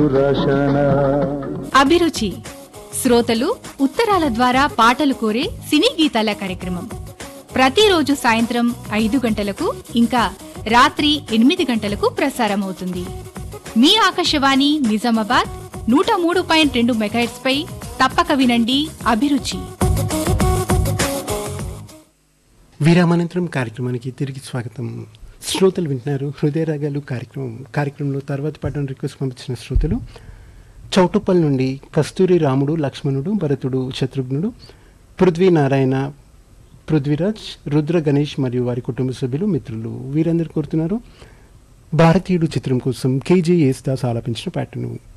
అభిరుచి శ్రోతలు ఉత్తరాల ద్వారా పాటలు కోరే సినీ గీతాల కార్యక్రమం ప్రతిరోజు సాయంత్రం ఐదు గంటలకు ఇంకా రాత్రి ఎనిమిది గంటలకు ప్రసారమవుతుంది మీ ఆకాశవాణి నిజామాబాద్ నూట మూడు పాయింట్ రెండు మెగాహెట్స్ పై తప్పక వినండి అభిరుచి విరామానంతరం కార్యక్రమానికి తిరిగి స్వాగతం శ్రోతలు వింటున్నారు హృదయ రాగాలు కార్యక్రమం కార్యక్రమంలో తర్వాత పాటను రిక్వెస్ట్ పంపించిన శ్రోతలు చౌటుప్పల్ నుండి కస్తూరి రాముడు లక్ష్మణుడు భరతుడు శత్రుఘ్నుడు పృథ్వీ నారాయణ పృథ్వీరాజ్ రుద్ర గణేష్ మరియు వారి కుటుంబ సభ్యులు మిత్రులు వీరందరూ కోరుతున్నారు భారతీయుడు చిత్రం కోసం కేజీ యేసుదాస్ ఆలపించిన పాటను